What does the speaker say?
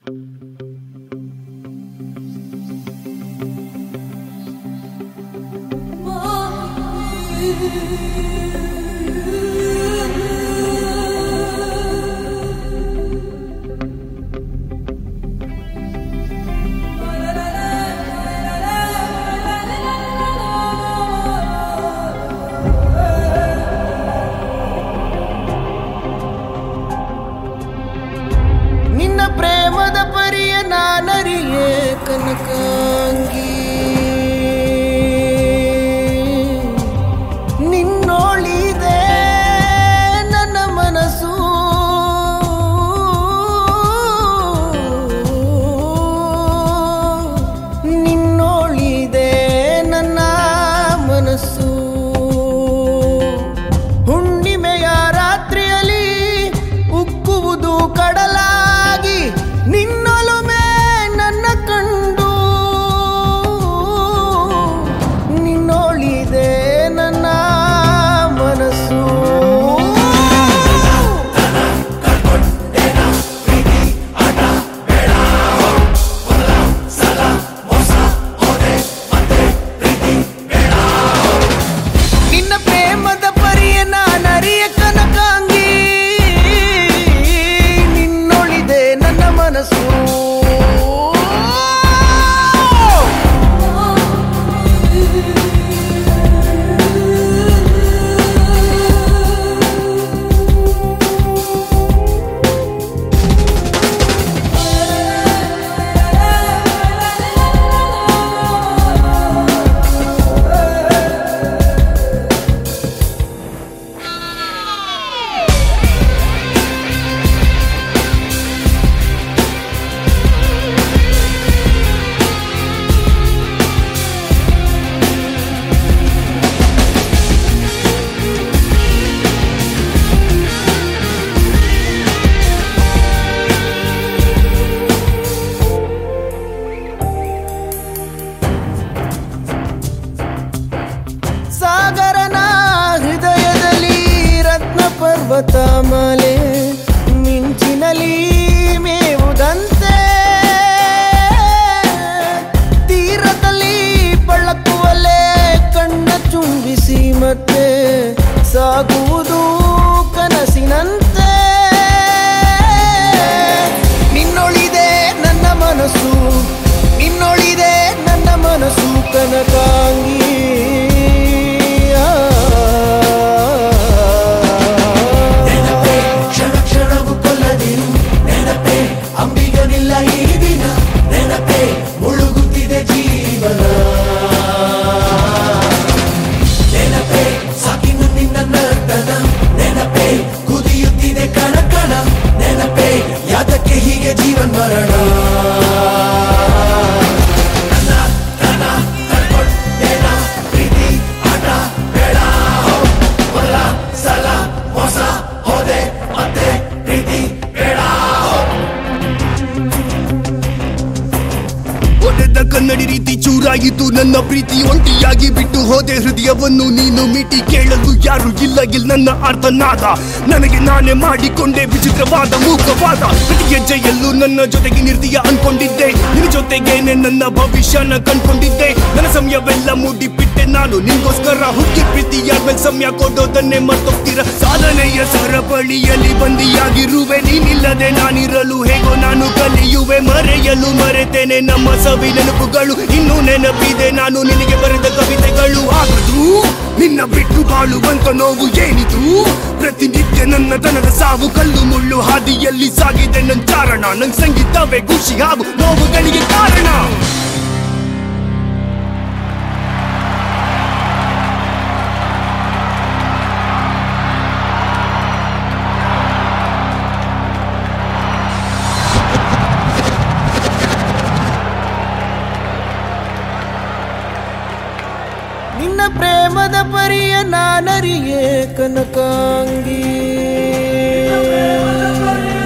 ನಿನ್ನ ಪ್ರೇಮದ ಪರಿಯ ನಾನರಿಯೇ ಕನಕಾಂಗಿ ನಿನ್ನೋಳಿದೆ ನನ್ನ ಮನಸ್ಸು ನಿನ್ನೋಳಿದೆ ನನ್ನ ಮನಸ್ಸು ಹುಣ್ಣಿಮೆಯ ರಾತ್ರಿಯಲ್ಲಿ ಉಕ್ಕುವುದು ಕಡಲಾಗಿ ನಿನ್ನೊಲುಮೆ ನನ್ನ ಕಂಡು ನಿನ್ನೊಳಿದೆ ನನ್ನ ಮನಸ್ಸು ನಿನ್ನ ಪ್ರೇಮದ ಪರಿಯ ನಾನರಿಯ ಕನಕಾಂಗಿ ನಿನ್ನೊಳಿದೆ ನನ್ನ ಮನಸ್ಸು ಸಾಗರನ ಹೃದಯದಲ್ಲಿ ರತ್ನ ಪರ್ವತ ಮಾಲೆ ಮಿಂಚಿನಲ್ಲಿ ಮೇವುದಂತೆ ತೀರದಲ್ಲಿ ಪಳ್ಳಕ್ಕುವಲೆ ಕಣ್ಣ ಚುಂಬಿಸಿ ಮತ್ತೆ ಸಾಗುವುದು ಕನಸಿನಂತೆ ನಿನ್ನೊಳಿದೆ ನನ್ನ ಮನಸ್ಸು ನಿನ್ನೊಳಿದೆ ನನ್ನ ಮನಸ್ಸು ಕನಕಾಂಗಿ ನೆನಪೇ ಕ್ಷಣ ಕ್ಷಣವು ಕೊಲ್ಲದಿರು ನೆನಪೇ ಅಂಬಿಗನಿಲ್ಲ ಈ ದಿನ ನೆನಪೇ ಮುಳುಗುತ್ತಿದೆ ಜೀವನ ನೆನಪೇ ಸಾಕಿನು ನಿನ್ನ ನರ್ತನ ನೆನಪೇ ಕುದಿಯುತ್ತಿದೆ ಕಣ ಕಣ ನೆನಪೇ ಯಾತಕ್ಕೆ ಹೀಗೆ ಜೀವನ್ ಮರಣ ನನ್ನ ಕನ ಕಳ್ಕೊಂಡೇನ ಪ್ರೀತಿ ಆಟ ಬೇಡ ಮೊದಲ ಸಲ ಮೋಸ ಹೋದೆ ಮತ್ತೆ ಪ್ರೀತಿ ಬೇಡ ಒಡೆದ ಕನ್ನಡಿ ರೀತಿ ಚೂರಾಯಿತು ನನ್ನ ಪ್ರೀತಿ ಒಂಟಿಯಾಗಿ ಬಿಟ್ಟು ಹೋದೆ ಹೃದಯವನ್ನು ನೀನು ಮೀಟಿ ಕೇಳಲು ಯಾರು ಇಲ್ಲ ಇಲ್ಲ ನನ್ನ ಅರ್ಥನಾದ ನನಗೆ ನಾನೇ ಮಾಡಿಕೊಂಡೆ ವಿಚಿತ್ರವಾದ ಮೂಕವಾದ ಪ್ರತಿ ಹೆಜ್ಜೆಯಲ್ಲೂ ನನ್ನ ಜೊತೆಗೆ ನಿರ್ದಯ ಅನ್ಕೊಂಡಿದ್ದೆ ನಿನ್ನ ಜೊತೆಗೇನೆ ನನ್ನ ಭವಿಷ್ಯನ ಕಂಡ್ಕೊಂಡಿದ್ದೆ ನನ್ನ ಸಮಯವೆಲ್ಲ ಮೂಡಿಬಿಟ್ಟೆ ನಾನು ನಿನ್ಗೋಸ್ಕರ ಹುಡುಕಿ ಪ್ರೀತಿಯಾದ್ಮೇಲೆ ಸಮಯ ಕೊಡೋದನ್ನೇ ಮರ್ತೋಗ್ತೀರ ಸಾಧನೆಯ ಸರಪಳಿಯಲ್ಲಿ ಬಂದಿಯಾಗಿರುವೆ ನೀನಿಲ್ಲದೆ ನಾನಿರಲು ಹೇಗೋ ನಾನು ಕಲಿಯುವೆ ಮರೆಯಲು ಮರೆತೇನೆ ನಮ್ಮ ಸವಿ ನೆನಪುಗಳು ಇನ್ನೂ ನೆನಪಿದೆ ನಾನು ನಿನಗೆ ಬರೆದ ಕವಿತೆಗಳು ಆಗದು ನಿನ್ನ ಬಿಟ್ಟು ಬಾಳುವಂತ ನೋವು ಏನಿದು ಪ್ರತಿನಿತ್ಯ ನನ್ನ ತನದ ಸಾವು ಕಲ್ಲು ಮುಳ್ಳು ಹಾದಿಯಲ್ಲಿ ಸಾಗಿದೆ ನನ್ನ ಚಾರಣ ನನ್ ಸಂಗೀತವೇ ಖುಷಿ ಹಾಗೂ ನೋವುಗಳಿಗೆ ಕಾರಣ ನಿನ್ನ ಪ್ರೇಮದ ಪರಿಯ ನಾನರಿಯೇ ಕನಕಾಂಗಿ